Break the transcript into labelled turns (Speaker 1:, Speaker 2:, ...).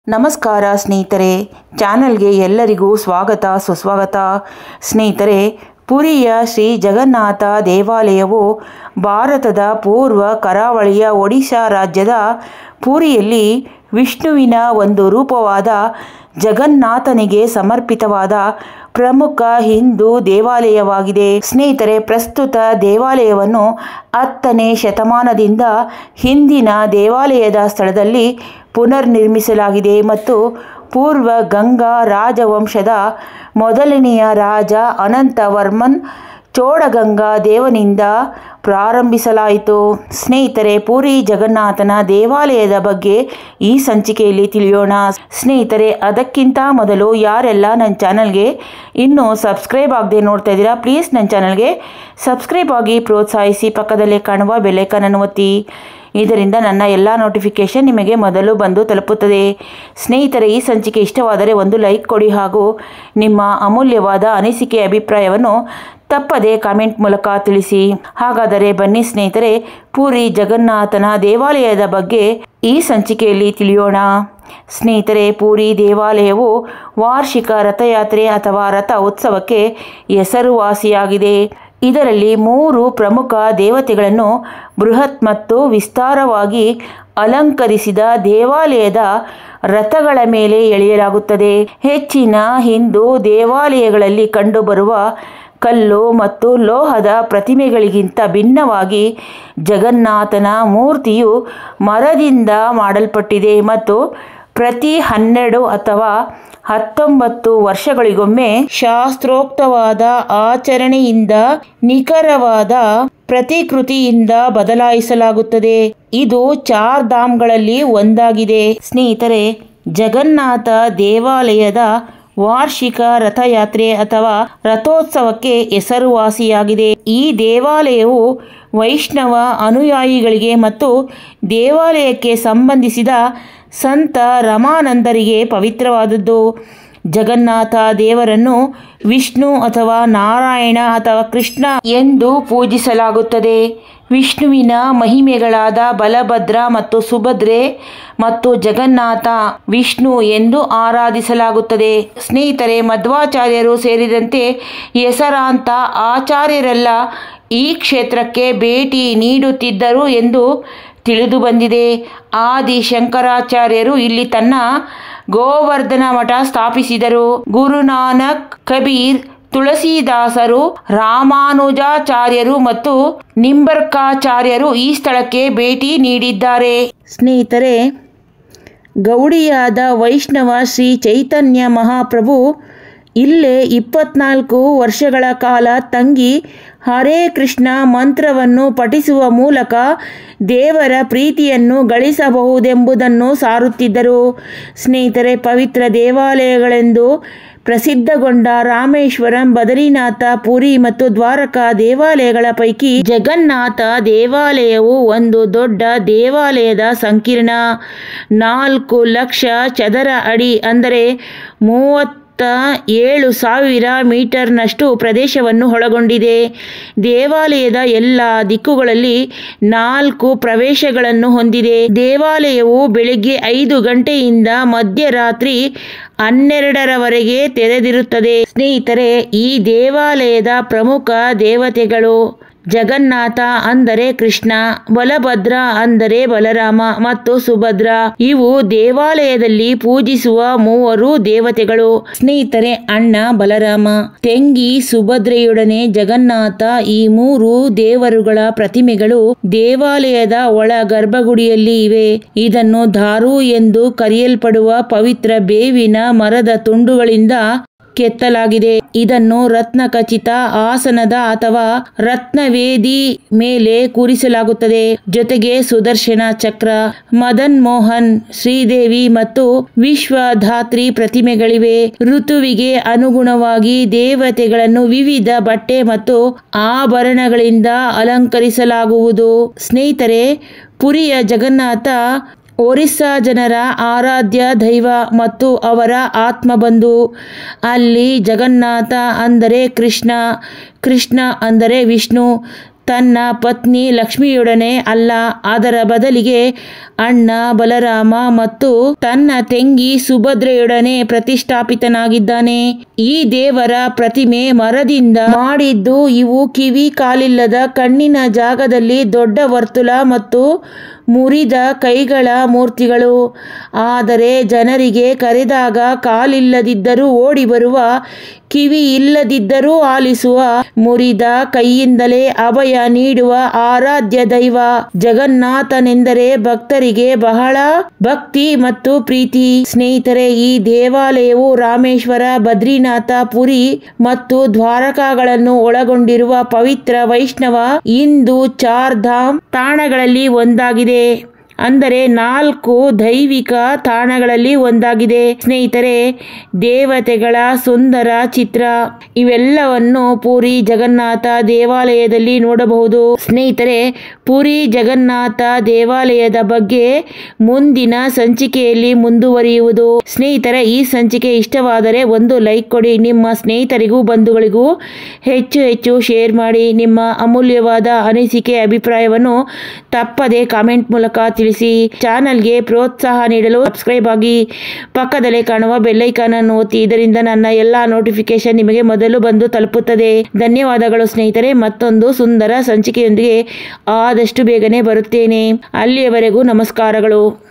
Speaker 1: ನಮಸ್ಕಾರ ಸ್ನೇಹಿತರೆ ಚಾನಲ್ಗೆ ಎಲ್ಲರಿಗೂ ಸ್ವಾಗತ ಸುಸ್ವಾಗತ ಸ್ನೇಹಿತರೆ ಪುರಿಯ ಶ್ರೀ ಜಗನ್ನಾಥ ದೇವಾಲಯವು ಭಾರತದ ಪೂರ್ವ ಕರಾವಳಿಯ ಒಡಿಶಾ ರಾಜ್ಯದ ಪುರಿಯಲ್ಲಿ ವಿಷ್ಣುವಿನ ಒಂದು ರೂಪವಾದ ಜಗನ್ನಾಥನಿಗೆ ಸಮರ್ಪಿತವಾದ ಪ್ರಮುಖ ಹಿಂದೂ ದೇವಾಲಯವಾಗಿದೆ ಸ್ನೇಹಿತರೆ ಪ್ರಸ್ತುತ ದೇವಾಲಯವನ್ನು ಹತ್ತನೇ ಶತಮಾನದಿಂದ ಹಿಂದಿನ ದೇವಾಲಯದ ಸ್ಥಳದಲ್ಲಿ ಪುನರ್ನಿರ್ಮಿಸಲಾಗಿದೆ ಮತ್ತು ಪೂರ್ವ ಗಂಗಾ ರಾಜವಂಶದ ಮೊದಲನೆಯ ರಾಜ ಅನಂತವರ್ಮನ್ ಚೋಳಗಂಗಾ ದೇವನಿಂದ ಪ್ರಾರಂಭಿಸಲಾಯಿತು ಸ್ನೇಹಿತರೆ ಪುರಿ ಜಗನ್ನಾಥನ ದೇವಾಲಯದ ಬಗ್ಗೆ ಈ ಸಂಚಿಕೆಯಲ್ಲಿ ತಿಳಿಯೋಣ ಸ್ನೇಹಿತರೆ ಅದಕ್ಕಿಂತ ಮೊದಲು ಯಾರೆಲ್ಲ ನನ್ನ ಚಾನಲ್ಗೆ ಇನ್ನೂ ಸಬ್ಸ್ಕ್ರೈಬ್ ಆಗದೆ ನೋಡ್ತಾ ಇದ್ದೀರಾ ಪ್ಲೀಸ್ ನನ್ನ ಚಾನಲ್ಗೆ ಸಬ್ಸ್ಕ್ರೈಬ್ ಆಗಿ ಪ್ರೋತ್ಸಾಹಿಸಿ ಪಕ್ಕದಲ್ಲೇ ಕಾಣುವ ಬೆಲೆಕನನ್ನು ಒತ್ತಿ ಇದರಿಂದ ನನ್ನ ಎಲ್ಲ ನೋಟಿಫಿಕೇಷನ್ ನಿಮಗೆ ಮೊದಲು ಬಂದು ತಲುಪುತ್ತದೆ ಸ್ನೇಹಿತರೆ ಈ ಸಂಚಿಕೆ ಇಷ್ಟವಾದರೆ ಒಂದು ಲೈಕ್ ಕೊಡಿ ಹಾಗೂ ನಿಮ್ಮ ಅಮೂಲ್ಯವಾದ ಅನಿಸಿಕೆ ಅಭಿಪ್ರಾಯವನ್ನು ತಪ್ಪದೆ ಕಾಮೆಂಟ್ ಮೂಲಕ ತಿಳಿಸಿ ಹಾಗಾದರೆ ಬನ್ನಿ ಸ್ನೇಹಿತರೆ ಪೂರಿ ಜಗನ್ನಾಥನ ದೇವಾಲಯದ ಬಗ್ಗೆ ಈ ಸಂಚಿಕೆಯಲ್ಲಿ ತಿಳಿಯೋಣ ಸ್ನೇಹಿತರೆ ಪೂರಿ ದೇವಾಲಯವು ವಾರ್ಷಿಕ ರಥಯಾತ್ರೆ ಅಥವಾ ರಥ ಉತ್ಸವಕ್ಕೆ ಹೆಸರುವಾಸಿಯಾಗಿದೆ ಇದರಲ್ಲಿ ಮೂರು ಪ್ರಮುಖ ದೇವತೆಗಳನ್ನು ಬೃಹತ್ ಮತ್ತು ವಿಸ್ತಾರವಾಗಿ ಅಲಂಕರಿಸಿದ ದೇವಾಲಯದ ರಥಗಳ ಮೇಲೆ ಎಳೆಯಲಾಗುತ್ತದೆ ಹೆಚ್ಚಿನ ಹಿಂದೂ ದೇವಾಲಯಗಳಲ್ಲಿ ಕಂಡುಬರುವ ಕಲ್ಲು ಮತ್ತು ಲೋಹದ ಪ್ರತಿಮೆಗಳಿಗಿಂತ ಭಿನ್ನವಾಗಿ ಜಗನ್ನಾಥನ ಮೂರ್ತಿಯು ಮರದಿಂದ ಮಾಡಲ್ಪಟ್ಟಿದೆ ಮತ್ತು ಪ್ರತಿ ಹನ್ನೆರಡು ಅಥವಾ ಹತ್ತೊಂಬತ್ತು ವರ್ಷಗಳಿಗೊಮ್ಮೆ ಶಾಸ್ತ್ರೋಕ್ತವಾದ ಆಚರಣೆಯಿಂದ ನಿಖರವಾದ ಪ್ರತಿಕೃತಿಯಿಂದ ಬದಲಾಯಿಸಲಾಗುತ್ತದೆ ಇದು ಚಾರ್ ಧಾಮ್ಗಳಲ್ಲಿ ಒಂದಾಗಿದೆ ಸ್ನೇಹಿತರೆ ಜಗನ್ನಾಥ ದೇವಾಲಯದ ವಾರ್ಷಿಕ ರಥಯಾತ್ರೆ ಅಥವಾ ರಥೋತ್ಸವಕ್ಕೆ ಹೆಸರುವಾಸಿಯಾಗಿದೆ ಈ ದೇವಾಲಯವು ವೈಷ್ಣವ ಅನುಯಾಯಿಗಳಿಗೆ ಮತ್ತು ದೇವಾಲಯಕ್ಕೆ ಸಂಬಂಧಿಸಿದ ಸಂತ ರಮಾನಂದರಿಗೆ ಪವಿತ್ರವಾದದ್ದು ಜಗನ್ನಾಥ ದೇವರನ್ನು ವಿಷ್ಣು ಅಥವಾ ನಾರಾಯಣ ಅಥವಾ ಕೃಷ್ಣ ಎಂದು ಪೂಜಿಸಲಾಗುತ್ತದೆ ವಿಷ್ಣುವಿನ ಮಹಿಮೆಗಳಾದ ಬಲಭದ್ರ ಮತ್ತು ಸುಭದ್ರೆ ಮತ್ತು ಜಗನ್ನಾಥ ವಿಷ್ಣು ಎಂದು ಆರಾಧಿಸಲಾಗುತ್ತದೆ ಸ್ನೇಹಿತರೆ ಮಧ್ವಾಚಾರ್ಯರು ಸೇರಿದಂತೆ ಹೆಸರಾಂತ ಆಚಾರ್ಯರೆಲ್ಲ ಈ ಕ್ಷೇತ್ರಕ್ಕೆ ಭೇಟಿ ನೀಡುತ್ತಿದ್ದರು ಎಂದು ತಿಳಿದು ಬಂದಿದೆ ಆದಿ ಶಂಕರಾಚಾರ್ಯರು ಇಲ್ಲಿ ತನ್ನ ಗೋವರ್ಧನ ಮಠ ಸ್ಥಾಪಿಸಿದರು ಗುರುನಾನಕ್ ಕಬೀರ್ ತುಳಸಿದಾಸರು ರಾಮಾನುಜಾಚಾರ್ಯರು ಮತ್ತು ನಿಂಬರ್ಕಾಚಾರ್ಯರು ಈ ಸ್ಥಳಕ್ಕೆ ಭೇಟಿ ನೀಡಿದ್ದಾರೆ ಸ್ನೇಹಿತರೆ ಗೌಡಿಯಾದ ವೈಷ್ಣವ ಶ್ರೀ ಚೈತನ್ಯ ಮಹಾಪ್ರಭು ಇಲ್ಲೇ ಇಪ್ಪತ್ನಾಲ್ಕು ವರ್ಷಗಳ ಕಾಲ ತಂಗಿ ಹರೇ ಕೃಷ್ಣ ಮಂತ್ರವನ್ನು ಪಠಿಸುವ ಮೂಲಕ ದೇವರ ಪ್ರೀತಿಯನ್ನು ಗಳಿಸಬಹುದೆಂಬುದನ್ನು ಸಾರುತ್ತಿದ್ದರು ಸ್ನೇಹಿತರೆ ಪವಿತ್ರ ದೇವಾಲಯಗಳೆಂದು ಪ್ರಸಿದ್ಧಗೊಂಡ ರಾಮೇಶ್ವರಂ ಬದರಿನಾಥ ಪುರಿ ಮತ್ತು ದ್ವಾರಕಾ ದೇವಾಲಯಗಳ ಪೈಕಿ ಜಗನ್ನಾಥ ದೇವಾಲಯವು ಒಂದು ದೊಡ್ಡ ದೇವಾಲಯದ ಸಂಕೀರ್ಣ ನಾಲ್ಕು ಲಕ್ಷ ಚದರ ಅಡಿ ಅಂದರೆ ಮೂವತ್ತು ಏಳು ಸಾವಿರ ಮೀಟರ್ನಷ್ಟು ಪ್ರದೇಶವನ್ನು ಒಳಗೊಂಡಿದೆ ದೇವಾಲಯದ ಎಲ್ಲ ದಿಕ್ಕುಗಳಲ್ಲಿ ನಾಲ್ಕು ಪ್ರವೇಶಗಳನ್ನು ಹೊಂದಿದೆ ದೇವಾಲಯವು ಬೆಳಿಗ್ಗೆ ಐದು ಗಂಟೆಯಿಂದ ಮಧ್ಯರಾತ್ರಿ ಹನ್ನೆರಡರವರೆಗೆ ತೆರೆದಿರುತ್ತದೆ ಸ್ನೇಹಿತರೆ ಈ ದೇವಾಲಯದ ಪ್ರಮುಖ ದೇವತೆಗಳು ಜಗನ್ನಾಥ ಅಂದರೆ ಕೃಷ್ಣ ಬಲಭದ್ರ ಅಂದರೆ ಬಲರಾಮ ಮತ್ತು ಸುಭದ್ರ ಇವು ದೇವಾಲಯದಲ್ಲಿ ಪೂಜಿಸುವ ಮೂವರು ದೇವತೆಗಳು ಸ್ನೇಹಿತರೆ ಅಣ್ಣ ಬಲರಾಮ ತೆಂಗಿ ಸುಭದ್ರೆಯೊಡನೆ ಜಗನ್ನಾಥ ಈ ಮೂರು ದೇವರುಗಳ ಪ್ರತಿಮೆಗಳು ದೇವಾಲಯದ ಒಳ ಗರ್ಭಗುಡಿಯಲ್ಲಿ ಇವೆ ಇದನ್ನು ದಾರು ಎಂದು ಕರೆಯಲ್ಪಡುವ ಪವಿತ್ರ ಬೇವಿನ ಮರದ ತುಂಡುಗಳಿಂದ ಕೆತ್ತಲಾಗಿದೆ ಇದನ್ನು ರತ್ನಖಚಿತ ಆಸನದ ಅಥವಾ ರತ್ನವೇದಿ ಮೇಲೆ ಕೂರಿಸಲಾಗುತ್ತದೆ ಜೊತೆಗೆ ಸುದರ್ಶನ ಚಕ್ರ ಮದನ್ ಮೋಹನ್ ಶ್ರೀದೇವಿ ಮತ್ತು ವಿಶ್ವಧಾತ್ರಿ ಪ್ರತಿಮೆಗಳಿವೆ ಋತುವಿಗೆ ಅನುಗುಣವಾಗಿ ದೇವತೆಗಳನ್ನು ವಿವಿಧ ಬಟ್ಟೆ ಮತ್ತು ಆಭರಣಗಳಿಂದ ಅಲಂಕರಿಸಲಾಗುವುದು ಸ್ನೇಹಿತರೆ ಪುರಿಯ ಜಗನ್ನಾಥ ಒರಿಸ್ಸಾ ಜನರ ಆರಾಧ್ಯ ದೈವ ಮತ್ತು ಅವರ ಆತ್ಮಬಂಧು ಅಲ್ಲಿ ಜಗನ್ನಾಥ ಅಂದರೆ ಕೃಷ್ಣ ಕೃಷ್ಣ ಅಂದರೆ ವಿಷ್ಣು ತನ್ನ ಪತ್ನಿ ಲಕ್ಷ್ಮಿಯೊಡನೆ ಅಲ್ಲ ಅದರ ಬದಲಿಗೆ ಅಣ್ಣ ಬಲರಾಮ ಮತ್ತು ತನ್ನ ತಂಗಿ ಸುಭದ್ರೆಯೊಡನೆ ಪ್ರತಿಷ್ಠಾಪಿತನಾಗಿದ್ದಾನೆ ಈ ದೇವರ ಪ್ರತಿಮೆ ಮರದಿಂದ ಮಾಡಿದ್ದು ಇವು ಕಿವಿ ಕಾಲಿಲ್ಲದ ಕಣ್ಣಿನ ಜಾಗದಲ್ಲಿ ದೊಡ್ಡ ವರ್ತುಲ ಮತ್ತು ಮುರಿದ ಕೈಗಳ ಮೂರ್ತಿಗಳು ಆದರೆ ಜನರಿಗೆ ಕರೆದಾಗ ಕಾಲಿಲ್ಲದಿದ್ದರೂ ಓಡಿ ಬರುವ ಕಿವಿ ಇಲ್ಲದಿದ್ದರೂ ಆಲಿಸುವ ಮುರಿದ ಕೈಯಿಂದಲೇ ಅಭಯ ನೀಡುವ ಆರಾಧ್ಯ ದೈವ ಜಗನ್ನಾಥನೆಂದರೆ ಭಕ್ತರಿಗೆ ಬಹಳ ಭಕ್ತಿ ಮತ್ತು ಪ್ರೀತಿ ಸ್ನೇಹಿತರೆ ಈ ದೇವಾಲಯವು ರಾಮೇಶ್ವರ ಬದ್ರಿನಾಥ ಪುರಿ ಮತ್ತು ದ್ವಾರಕಾಗಳನ್ನು ಒಳಗೊಂಡಿರುವ ಪವಿತ್ರ ವೈಷ್ಣವ ಹಿಂದೂ ಚಾರ್ ಧಾಮ್ ತಾಣಗಳಲ್ಲಿ ಒಂದಾಗಿದೆ ಅಂದರೆ ನಾಲ್ಕು ದೈವಿಕ ತಾಣಗಳಲ್ಲಿ ಒಂದಾಗಿದೆ ಸ್ನೇಹಿತರೆ ದೇವತೆಗಳ ಸುಂದರ ಚಿತ್ರ ಇವೆಲ್ಲವನ್ನು ಪೂರಿ ಜಗನ್ನಾಥ ದೇವಾಲಯದಲ್ಲಿ ನೋಡಬಹುದು ಸ್ನೇಹಿತರೆ ಪೂರಿ ಜಗನ್ನಾಥ ದೇವಾಲಯದ ಬಗ್ಗೆ ಮುಂದಿನ ಸಂಚಿಕೆಯಲ್ಲಿ ಮುಂದುವರಿಯುವುದು ಸ್ನೇಹಿತರೆ ಈ ಸಂಚಿಕೆ ಇಷ್ಟವಾದರೆ ಒಂದು ಲೈಕ್ ಕೊಡಿ ನಿಮ್ಮ ಸ್ನೇಹಿತರಿಗೂ ಬಂಧುಗಳಿಗೂ ಹೆಚ್ಚು ಹೆಚ್ಚು ಶೇರ್ ಮಾಡಿ ನಿಮ್ಮ ಅಮೂಲ್ಯವಾದ ಅನಿಸಿಕೆ ಅಭಿಪ್ರಾಯವನ್ನು ತಪ್ಪದೆ ಕಾಮೆಂಟ್ ಮೂಲಕ ತಿಳಿಸಿ ಚಾನಲ್ಗೆ ಪ್ರೋತ್ಸಾಹ ನೀಡಲು ಸಬ್ಸ್ಕ್ರೈಬ್ ಆಗಿ ಪಕ್ಕದಲ್ಲೇ ಕಾಣುವ ಬೆಲ್ಲೈಕಾನ್ ಅನ್ನು ಒತ್ತಿ ಇದರಿಂದ ನನ್ನ ಎಲ್ಲ ನೋಟಿಫಿಕೇಶನ್ ನಿಮಗೆ ಮೊದಲು ಬಂದು ತಲುಪುತ್ತದೆ ಧನ್ಯವಾದಗಳು ಸ್ನೇಹಿತರೆ ಮತ್ತೊಂದು ಸುಂದರ ಸಂಚಿಕೆಯೊಂದಿಗೆ ಆದಷ್ಟು ಬೇಗನೆ ಬರುತ್ತೇನೆ ಅಲ್ಲಿಯವರೆಗೂ ನಮಸ್ಕಾರಗಳು